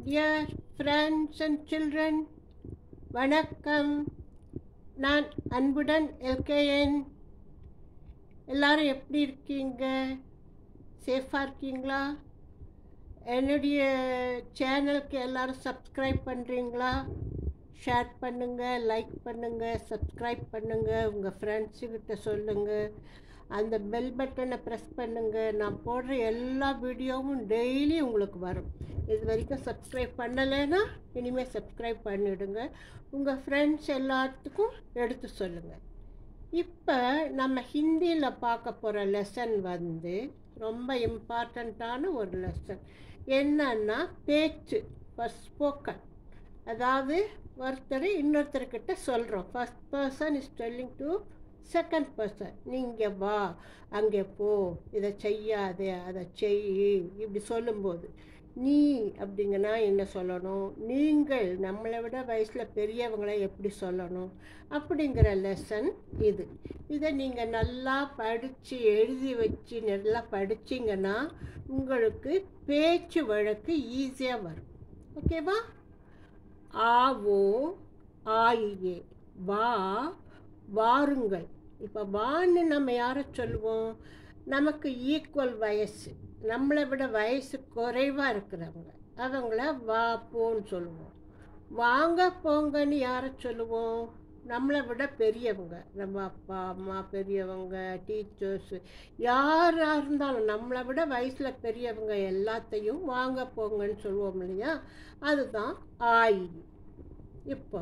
Dear friends and children, வணக்கம் நான் அன்புடன் எல்கேஎன் எல்லாரும் எப்படி இருக்கீங்க சேஃபாக இருக்கீங்களா என்னுடைய சேனலுக்கு எல்லாரும் சப்ஸ்கிரைப் பண்ணுறீங்களா ஷேர் பண்ணுங்கள் லைக் பண்ணுங்கள் சப்ஸ்கிரைப் பண்ணுங்கள் உங்கள் ஃப்ரெண்ட்ஸுக்கிட்ட சொல்லுங்கள் அந்த பெல் பட்டனை ப்ரெஸ் பண்ணுங்கள் நான் போடுற எல்லா வீடியோவும் டெய்லி உங்களுக்கு வரும் இது வரைக்கும் சப்ஸ்கிரைப் பண்ணலைன்னா இனிமேல் சப்ஸ்கிரைப் பண்ணிவிடுங்க உங்கள் ஃப்ரெண்ட்ஸ் எல்லாத்துக்கும் எடுத்து சொல்லுங்கள் இப்போ நம்ம ஹிந்தியில் பார்க்க போகிற லெசன் வந்து ரொம்ப இம்பார்ட்டண்ட்டான ஒரு லெசன் என்னன்னா பேச்சு ஃபஸ்ட் ஸ்போக்கன் அதாவது ஒருத்தர் இன்னொருத்தர்கிட்ட சொல்கிறோம் first person is telling to second person நீங்கள் வா அங்கே போ இதை செய்யாதே அதை செய் இப்படி சொல்லும்போது நீ அப்படிங்கன்னா என்ன சொல்லணும் நீங்கள் நம்மளை விட வயசில் பெரியவங்களை எப்படி சொல்லணும் அப்படிங்கிற லெசன் இது இதை நீங்கள் நல்லா படித்து எழுதி வச்சு நல்லா படிச்சிங்கன்னா உங்களுக்கு பேச்சு வழக்கு ஈஸியாக வரும் ஓகேவா ஆவோ ஆயியே வா வாருங்கள் இப்போ வான்னு நம்ம யாரை சொல்லுவோம் நமக்கு ஈக்குவல் வயசு நம்மளை விட வயசு குறைவாக இருக்கிறவங்க அவங்கள வா போன்னு சொல்லுவோம் வாங்க போங்கன்னு யாரை சொல்லுவோம் நம்மளை விட பெரியவங்க நம்ம அப்பா அம்மா பெரியவங்க டீச்சர்ஸு யாராக இருந்தாலும் நம்மளை விட வயசில் பெரியவங்க எல்லாத்தையும் வாங்க போங்கன்னு சொல்லுவோம் இல்லையா அதுதான் ஆயி இப்போ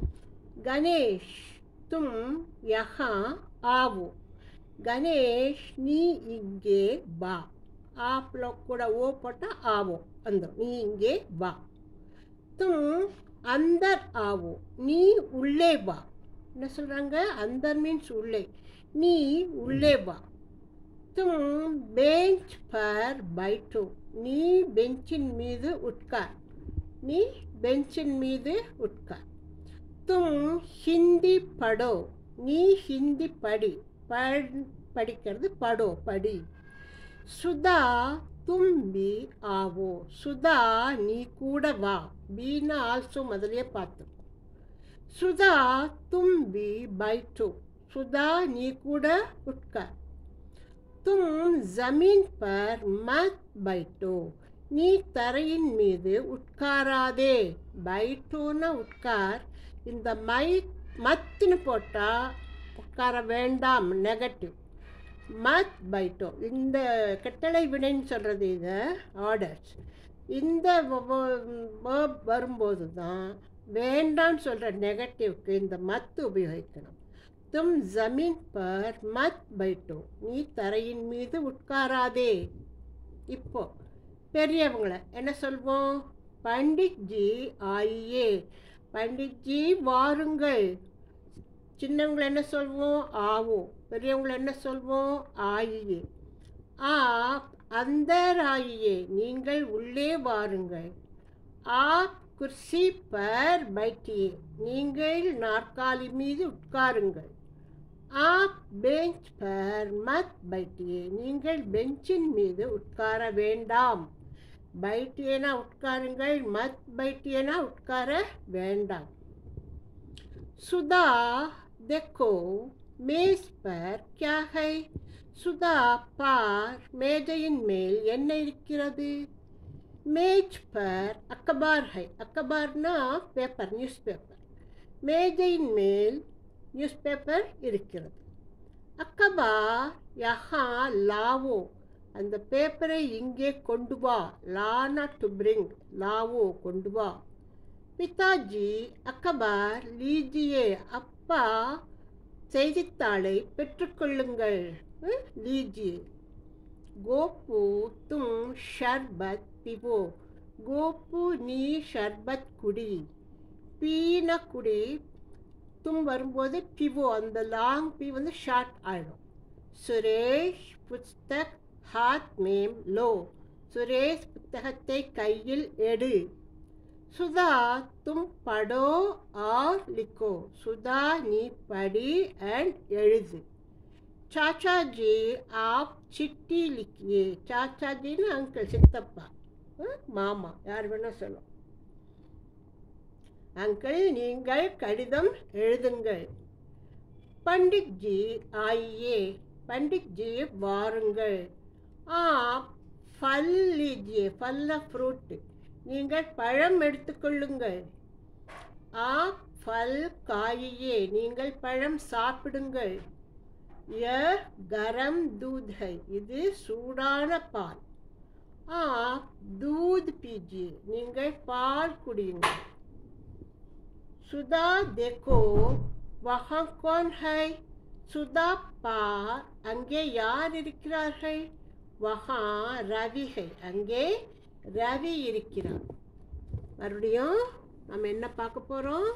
கணேஷ் தும் யஹா ஆவோ கணேஷ் நீ இங்கே வா ஆப்பில் கூட ஓ போட்டால் ஆவோ வந்துடும் நீ இங்கே வா தும் அந்தர் ஆவோ நீ உள்ளே வா என்ன சொல்கிறாங்க அந்தர் மீன்ஸ் உள்ளே நீ உள்ளே வா தும் பெஞ்ச் பர் பைட்டோ நீ பெஞ்சின் மீது உட்கார் நீ பெஞ்சின் மீது உட்கார் தும் ஹிந்தி படோ நீ ஹிந்தி படி படிக்கிறது படோ படி சுதா தும் பி ஆவோ சுதா நீ கூட வா பீனா ஆல்சோ முதலே பார்த்துருக்கோம் சுதா தும் பி பைட்டோ சுதா நீ கூட உட்கார் தும் ஜமீன் பர் மத் பைட்டோ நீ தரையின் மீது உட்காராதே பைட்டோன்னா உட்கார் இந்த மை மத்துன்னு போட்டால் உட்கார வேண்டாம் நெகட்டிவ் மத் பைட்டோ இந்த கட்டளை வினைன்னு சொல்கிறது இதை ஆர்டர்ஸ் இந்த வேர்ப் வரும்போது தான் வேண்டான்னு சொல்கிற நெகட்டிவ்க்கு இந்த மத்து உபயோகிக்கணும் தும் ஜமீன் பர் மத் பைட்டோ நீ தரையின் மீது உட்காராதே இப்போ பெரியவங்கள என்ன சொல்வோம் பண்டிட்ஜி ஆயியே பண்டிட்ஜி வாருங்கள் சின்னவங்களை என்ன சொல்வோம் ஆவோ பெரியவங்களை என்ன சொல்வோம் ஆயியே ஆ அந்தர் ஆயியே நீங்கள் உள்ளே வாருங்கள் ஆ குர்சி பர் பைட்டியே நீங்கள் நாற்காலி மீது உட்காருங்கள் ஆ பெஞ்ச் பர் மத் பைட்டியே நீங்கள் பெஞ்சின் மீது உட்கார வேண்டாம் பைட்டியனா உட்காருங்கள் மத் பைட்டியனா உட்கார வேண்டாம் சுதா देखो மேஸ் பர் क्या है சுதா பார் மேஜையின் மேல் என்ன இருக்கிறது மேஜ் பர் அக்கபார் ஹை அக்கபார்னா பேப்பர் நியூஸ் பேப்பர் மேஜையின் மேல் நியூஸ் பேப்பர் இருக்கிறது அக்கபார் யஹா லாவோ அந்த பேப்பரை இங்கே கொண்டு வா லானா டு பிரிங் லாவோ கொண்டு வா பிதாஜி அக்கபார் லீஜியே அப்பா செய்தித்தாளை பெற்றுக்கொள்ளுங்கள் லீஜியே கோபு தும் ஷர்பத் பிவோ கோபு நீ ஷர்பத் குடி பீன குடி தும் வரும்போது பிவோ அந்த லாங் பி வந்து ஷார்ட் ஆகிடும் சுரேஷ் புஸ்தக் ஹாத் மேம் லோ சுரேஷ் புத்தகத்தை கையில் எடு சுதா தும் படோ ஆர் லிக்கோ சுதா நீ படி அண்ட் எழுது चाचा जी आप चिट्ठी लिखिए चाचा जी ना अंकल சித்தப்பா மாமா யார் வேணால் சொல்லலாம் அங்கிள் நீங்கள் கடிதம் எழுதுங்கள் பண்டிட் ஜி ஆயியே பண்டிட் ஜி வாருங்கள் ஆ ஃபல் லீஜியே ஃபல்ல ஃப்ரூட் நீங்கள் பழம் எடுத்துக்கொள்ளுங்கள் ஆ ஃபல் காயியே நீங்கள் பழம் சாப்பிடுங்கள் ய கரம் தூத் ஹை இது சூடான பால் ஆ தூத் பீஜியே நீங்கள் பால் குடியுங்கள் சுதா தேக்கோ வஹா கோன் ஹை சுதா பார் அங்கே யார் இருக்கிறார்கள் வஹா ரவி ஹை அங்கே ரவி இருக்கிறார் மறுபடியும் நம்ம என்ன பார்க்க போகிறோம்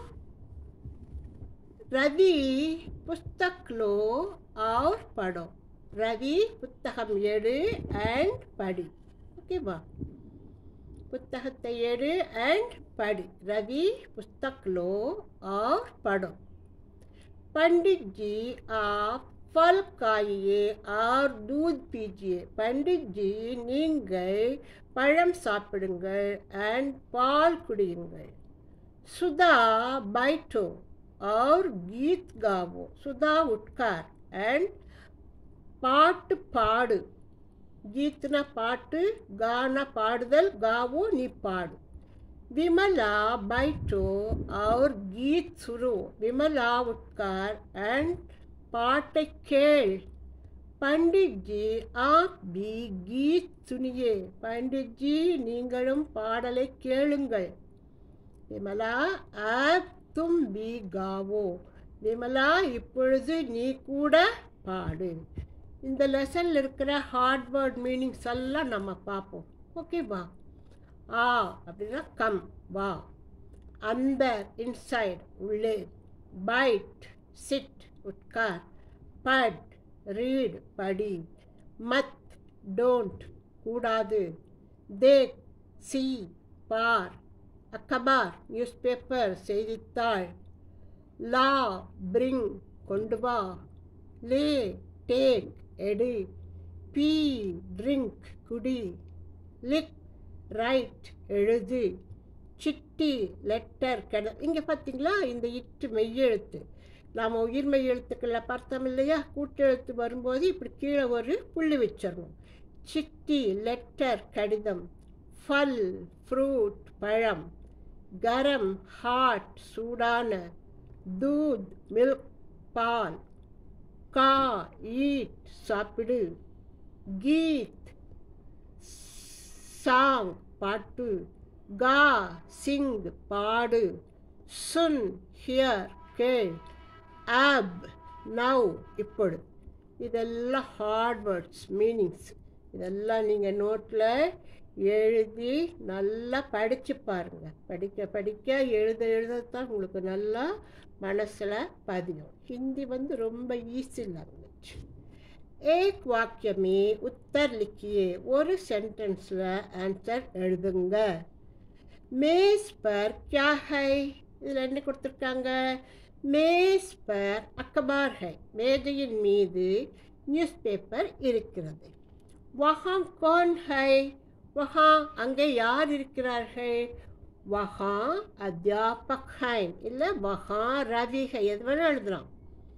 ரவி புஸ்தக்லோ ஆர் படம் ரவி புத்தகம் எடு அண்ட் படி ஓகேவா புத்தகத்தை எடு அண்ட் படி ரவி புஸ்தக்லோ ஆர் படம் पंडित जी आप फल खाइए और दूध पीजिए पंडित जी நீங்கள் பழம் சாப்பிடுங்கள் அண்ட் பால் குடியுங்கள் சுதா பைட்டோ और गीत गावो சுதா உட்கார் அண்ட் பாட்டு பாடு கீத்னா பாட்டு கானா பாடுதல் காவோ நீ பாடு विमला बैठो और गीत सुनो विमला उठकर एंड पाठ खेल पंडित जी आप भी गीत सुनिए पंडित जी நீங்களும் பாடலை கேளுங்கள் விமலா ஆப் தும் பி காவோ விமலா இப்பொழுது நீ கூட பாடு இந்த லெசனில் இருக்கிற ஹார்ட் வேர்ட் மீனிங்ஸ் எல்லாம் நம்ம பார்ப்போம் ஓகேவா ஆ அப்படின்னா கம் வா அந்தர் இன்சைட் உள்ளே பைட் சிட் உட்கார் பட் ரீட் படி மத் டோன்ட் கூடாது தேக் சி பார் அக்கபார் நியூஸ் பேப்பர் செய்தித்தாள் லா பிரிங் கொண்டு வா லே டேக் எடு பீ ட்ரிங்க் குடி லிக் ரைட் எழுது சிட்டி லெட்டர் கெட இங்கே பார்த்தீங்களா இந்த இட்டு மெய்யெழுத்து நாம் உயிர் மெய் எழுத்துக்களை பார்த்தோம் இல்லையா கூட்டெழுத்து வரும்போது இப்படி கீழே ஒரு புள்ளி வச்சிடணும் சிட்டி லெட்டர் கடிதம் ஃபல் ஃப்ரூட் பழம் கரம் ஹாட் சூடான தூத் மில்க் பால் கா ஈட் சாப்பிடு கீத் சாங் பாட்டு கா சிங் பாடு சுன் ஹியர் கேள் ஆப் நவ் இப்பொழுது இதெல்லாம் ஹார்ட் வேர்ட்ஸ் மீனிங்ஸ் இதெல்லாம் நீங்கள் நோட்டில் எழுதி நல்லா படித்து பாருங்கள் படிக்க படிக்க எழுத எழுதத்தான் உங்களுக்கு நல்லா மனசில் பதியும் ஹிந்தி வந்து ரொம்ப ஈஸி லாங்குவேஜ் एक वाक्य में उत्तर लिखिए ஒரு சென்டென்ஸில் ஆன்சர் எழுதுங்க மேஸ் பர் क्या है இதில் என்ன கொடுத்துருக்காங்க மேஸ் பர் அக்கபார் ஹை மேஜையின் மீது நியூஸ் பேப்பர் இருக்கிறது வஹா கோன் ஹை வஹா அங்கே யார் இருக்கிறார்கள் வஹா அத்தியாபக் ஹைன் இல்லை வஹா ரவி ஹை எது வேணால் எழுதலாம்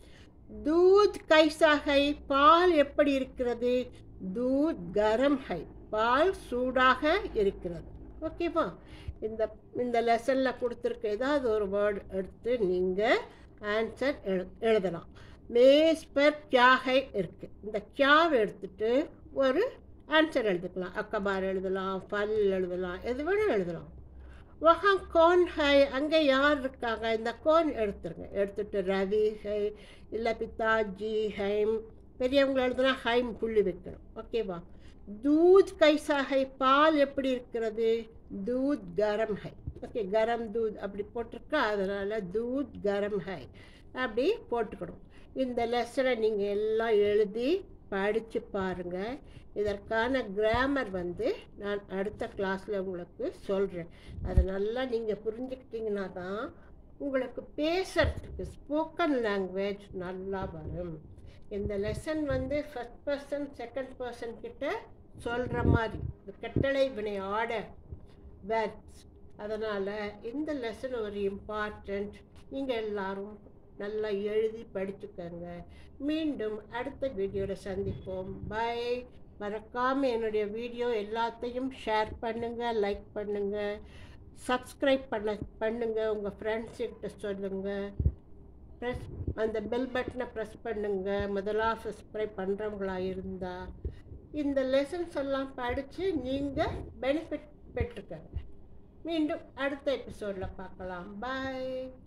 தூத் கைசா ஹை பால் எப்படி இருக்கிறது தூத் கரம் ஹை பால் சூடாக இருக்கிறது ஓகேவா இந்த இந்த லெசனில் கொடுத்துருக்க ஏதாவது ஒரு வேர்டு எடுத்து நீங்கள் ஆன்சர் எழு எழுதலாம் மேஸ் பர் கியாகை இருக்குது இந்த கியாவை எடுத்துட்டு ஒரு ஆன்சர் எழுதிக்கலாம் அக்கபார் எழுதலாம் ஃபல் எழுதலாம் எது வேணால் எழுதலாம் வஹா கோன் ஹை அங்கே யார் இருக்காங்க இந்த கோன் எடுத்துருங்க எடுத்துட்டு ரவி ஹை இல்லை பிதாஜி ஹைம் பெரியவங்க எழுதுனா ஹைம் புள்ளி வைக்கணும் ஓகேவா தூத் கைசா ஹை பால் எப்படி இருக்கிறது தூத் கரம் ஹை ஓகே கரம் தூத் அப்படி போட்டிருக்கா அதனால் தூத் கரம் ஹை அப்படி போட்டுக்கணும் இந்த லெசனை நீங்கள் எல்லாம் எழுதி படித்து பாருங்கள் இதற்கான கிராமர் வந்து நான் அடுத்த கிளாஸில் உங்களுக்கு சொல்கிறேன் அதை நல்லா நீங்கள் புரிஞ்சுக்கிட்டீங்கன்னா தான் உங்களுக்கு பேசுறதுக்கு ஸ்போக்கன் லாங்குவேஜ் நல்லா வரும் இந்த லெசன் வந்து ஃபஸ்ட் பர்சன் செகண்ட் பர்சன் கிட்ட சொல்கிற மாதிரி இந்த கட்டளை வினை ஆர்டர் வேர்ட்ஸ் அதனால் இந்த லெசன் ஒரு இம்பார்ட்டண்ட் நீங்கள் எல்லாரும் நல்லா எழுதி படிச்சுக்கோங்க மீண்டும் அடுத்த வீடியோவில் சந்திப்போம் பை மறக்காமல் என்னுடைய வீடியோ எல்லாத்தையும் ஷேர் பண்ணுங்கள் லைக் பண்ணுங்கள் சப்ஸ்கிரைப் பண்ண பண்ணுங்கள் உங்கள் ஃப்ரெண்ட்ஸுக்கிட்ட சொல்லுங்கள் ப்ரெஸ் அந்த பெல் பட்டனை ப்ரெஸ் பண்ணுங்கள் முதலாக சப்ஸ்கிரைப் பண்ணுறவங்களா இருந்தால் இந்த லெசன்ஸ் எல்லாம் படித்து நீங்கள் பெனிஃபிட் பெற்றுக்கங்க மீண்டும் அடுத்த எபிசோடில் பார்க்கலாம் பாய்